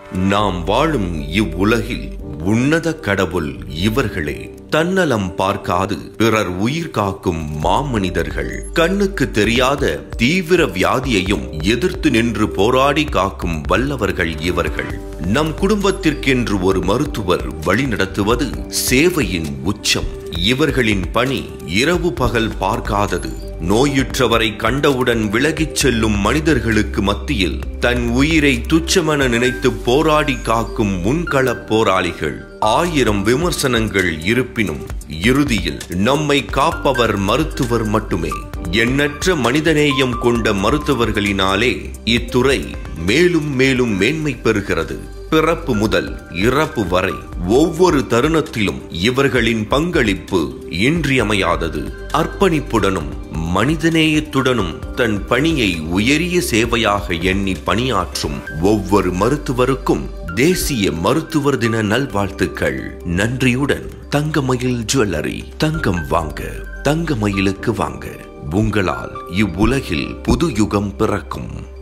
நாம் வாழும் இவ்வுலகில் உன்னத கடவுள் இவர்களே தன்னலம் பார்க்காது பிறர் உயிர் காக்கும் மாமனிதர்கள் கண்ணுக்கு தெரியாத தீவிர வியாதியையும் எதிர்த்து நின்று போராடி காக்கும் வல்லவர்கள் இவர்கள் நம் குடும்பத்திற்கென்று ஒரு மருத்துவர் வழிநடத்துவது சேவையின் உச்சம் இவர்களின் பணி இரவு பகல் பார்க்காதது நோயுற்றவரை கண்டவுடன் விலகிச் செல்லும் மனிதர்களுக்கு மத்தியில் தன் உயிரை துச்சமென நினைத்து போராடி காக்கும் முன்களப் போராளிகள் ஆயிரம் விமர்சனங்கள் இருப்பினும் இறுதியில் நம்மை காப்பவர் மருத்துவர் மட்டுமே எண்ணற்ற மனிதநேயம் கொண்ட மருத்துவர்களினாலே இத்துறை மேலும் மேலும் மேன்மை பெறுகிறது பிறப்பு முதல் இறப்பு வரை ஒவ்வொரு தருணத்திலும் இவர்களின் பங்களிப்பு இன்றியமையாதது அர்ப்பணிப்புடனும் மனிதநேயத்துடனும் தன் பணியை உயரிய சேவையாக எண்ணி பணியாற்றும் ஒவ்வொரு மருத்துவருக்கும் தேசிய மருத்துவர் தின நல்வாழ்த்துக்கள் நன்றியுடன் தங்கமயில் ஜுவல்லரி தங்கம் வாங்க தங்கமயிலுக்கு வாங்க உங்களால் இவ்வுலகில் புது யுகம் பிறக்கும்